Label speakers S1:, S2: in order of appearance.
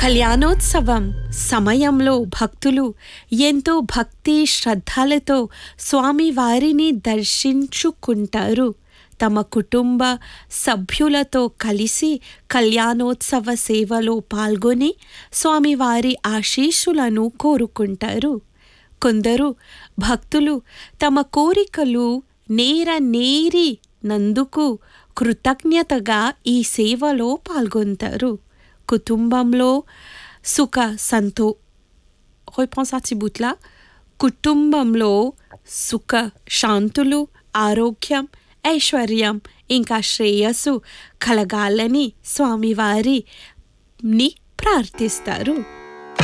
S1: కళ్యాణోత్సవం సమయంలో భక్తులు ఎంతో భక్తి శ్రద్ధలతో స్వామివారిని దర్శించుకుంటారు తమ కుటుంబ సభ్యులతో కలిసి కళ్యాణోత్సవ సేవలో పాల్గొని స్వామివారి ఆశీస్సులను కోరుకుంటారు కొందరు భక్తులు తమ కోరికలు నేర నేరి నందుకు కృతజ్ఞతగా ఈ సేవలో పాల్గొంటారు కుటుంబంలో సుఖ సంతో reprends ça petit bout là కుటుంబంలో సుఖ శాంతులు ఆరోగ్యం ఐశ్వర్యం ఇంకా శ్రేయస్సు కలగాలని స్వామివారిని ప్రార్థిస్తారు